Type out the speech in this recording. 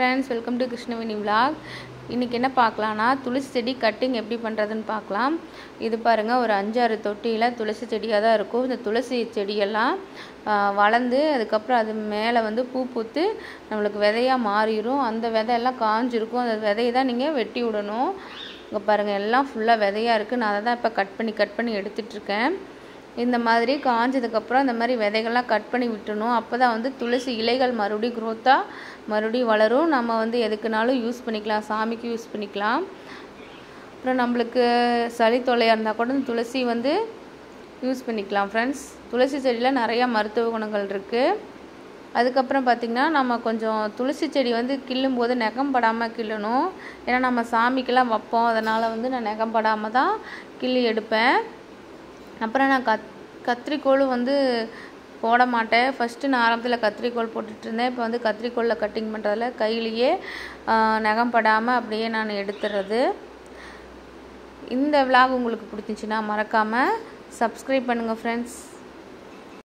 friends welcome to Krishnaveni vlog இன்றைக்கி என்ன பார்க்கலான்னா துளசி செடி கட்டிங் எப்படி பண்ணுறதுன்னு பார்க்கலாம் இது பாருங்கள் ஒரு அஞ்சாறு தொட்டியில் துளசி செடியாக தான் இருக்கும் இந்த துளசி செடியெல்லாம் ஆ, வளர்ந்து அதுக்கப்புறம் அது மேலே வந்து பூ பூத்து நம்மளுக்கு விதையாக மாறிடும் அந்த விதையெல்லாம் காஞ்சிருக்கும் அந்த விதையை தான் நீங்கள் வெட்டி விடணும் இங்கே பாருங்கள் எல்லாம் ஃபுல்லாக விதையாக இருக்குது நான் அதை தான் இப்போ கட் பண்ணி கட் பண்ணி எடுத்துட்ருக்கேன் இந்த மாதிரி காஞ்சதுக்கப்புறம் இந்த மாதிரி விதைகள்லாம் கட் பண்ணி விட்டுணும் அப்போ தான் வந்து துளசி இலைகள் மறுபடியும் க்ரோத்தாக மறுபடியும் வளரும் நம்ம வந்து எதுக்குனாலும் யூஸ் பண்ணிக்கலாம் சாமிக்கு யூஸ் பண்ணிக்கலாம் அப்புறம் நம்மளுக்கு சளி தொல்லையாக இருந்தால் கூட இந்த துளசி வந்து யூஸ் பண்ணிக்கலாம் ஃப்ரெண்ட்ஸ் துளசி செடியில் நிறையா மருத்துவ குணங்கள் இருக்குது அதுக்கப்புறம் பார்த்திங்கன்னா நம்ம கொஞ்சம் துளசி செடி வந்து கிள்ளும் போது நெகம் படாமல் கிள்ளணும் ஏன்னா நம்ம சாமிக்கெல்லாம் வைப்போம் அதனால் வந்து நான் நெகம் படாமல் தான் கிள்ளி எடுப்பேன் அப்புறம் நான் கத் கத்திரிக்கோலும் வந்து போட மாட்டேன் ஃபஸ்ட்டு நான் ஆரம்பத்தில் கத்திரிக்கோல் போட்டுட்டு இருந்தேன் இப்போ வந்து கத்திரிக்கோலில் கட்டிங் பண்ணுறதுல கையிலேயே ஆ, நகம் படாமல் அப்படியே நான் எடுத்துறது இந்த விலாக் உங்களுக்கு பிடிச்சிச்சின்னா மறக்காமல் சப்ஸ்கிரைப் பண்ணுங்கள் ஃப்ரெண்ட்ஸ்